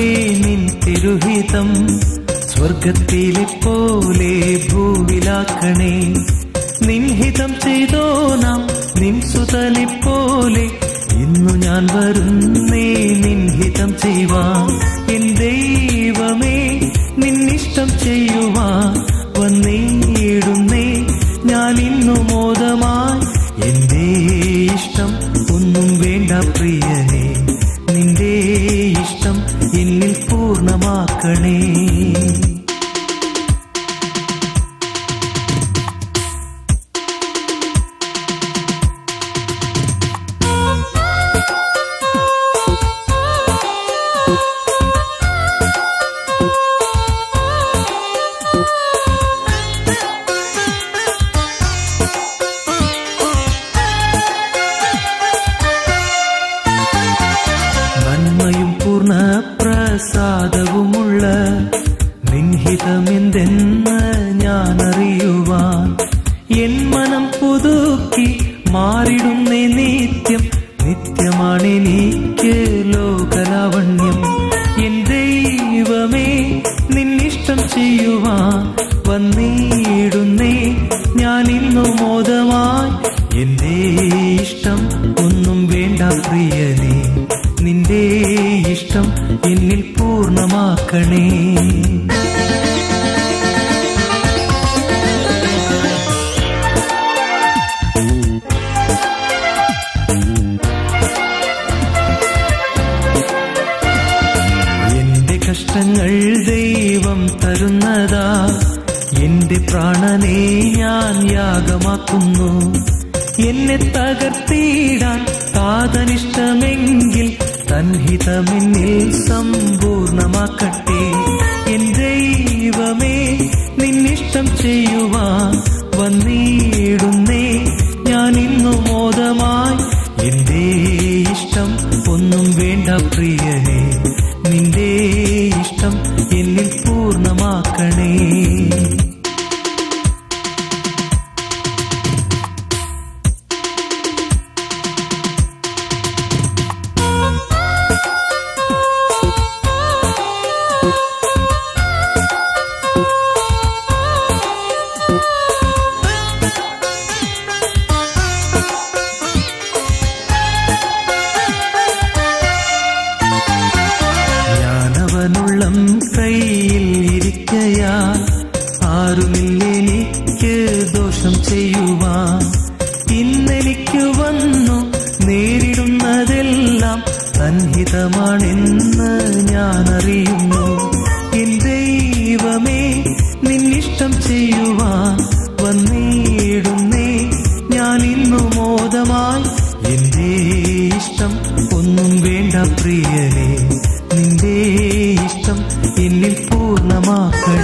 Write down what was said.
കർത്താവേ നിൻ തിരുഹിതം സ്വർഗത്തിലെ പോലെ ഭൂവിലാക്കണേ നിൻഹിതം ചെയ്തോ നാം നിൻ സുതനെ പോലെ ഇന്നു ഞാൻ വരുന്നേ നിൻഹിതം ചെയ്യുവാൻ എൻ ദൈവമേ നിന്നിഷ്ടം ചെയ്യുവാൻ വന്നേടുന്നേ ഞാൻ ഇന്നു മോദമായി എന്റെ ഇഷ്ടം ഒന്നും വേണ്ട പ്രിയനേ നിന്റെ ഇഷ്ടം എന്നിൽ പൂർണ്ണമാക്കണേ നന്മയും പൂർണ്ണ പ്രസാദവുമുള്ള നിൻഹിതമെന്തെന്ന് ഞാൻ അറിയുവാൻ എൻ മനം പുതുക്കി മാറിടുന്നേ നിത്യം നിത്യമാണെനിക്ക് ലോകലാവണ്യം എൻ ദൈവമേ നിന്നിഷ്ടം ചെയ്യുവാൻ വന്നിടുന്നേ ഞാൻ ഇന്നു മോദമായി എന്റെ ഇഷ്ടം ഒന്നും വേണ്ട പ്രിയനേ നിന്റെ ഇഷ്ടം എന്നിൽ പൂർണ്ണമാക്കണേ എന്റെ കഷ്ടങ്ങൾ ദൈവം തരുന്നതാ എന്റെ പ്രാണനെ ഞാൻ യാഗമാക്കുന്നു എന്നെ തകർത്തിടാൻ താതനിഷ്ടമെങ്കിൽ തൻഹിതമെന്നിൽ സമ്പൂർണമാക്കട്ടെ എൻ ദൈവമേ നിന്നിഷ്ടം ചെയ്യുവാൻ വന്നിടുന്നേ ഞാൻ ഇന്നു മോദമായി എന്റെ ഇഷ്ടം ഒന്നും വേണ്ട പ്രിയനേ നിന്റെ ഇഷ്ടം എന്നിൽ പൂർണ്ണമാക്കണേ ഞാനവനുള്ളം കയ്യിൽ ഇരിക്കയാ ആരുമില്ലെനിക്ക് ദോഷം ചെയ്യുവാൻ ഇന്നെനിക്ക് വന്നു നേരിടുന്നതെല്ലാം സന്നിഹിതമാണെന്ന് ഞാൻ അറിയുന്നു എൻ ദൈവമേ നിന്നിഷ്ടം ചെയ്യുവാൻ വന്നിടുന്നേ ഞാൻ ഇന്നു മോദമായി എന്റെ ഇഷ്ടം ഒന്നും വേണ്ട പ്രിയനേ നിന്റെ ഇഷ്ടം എന്നിൽ പൂർണ്ണമാക്കണേ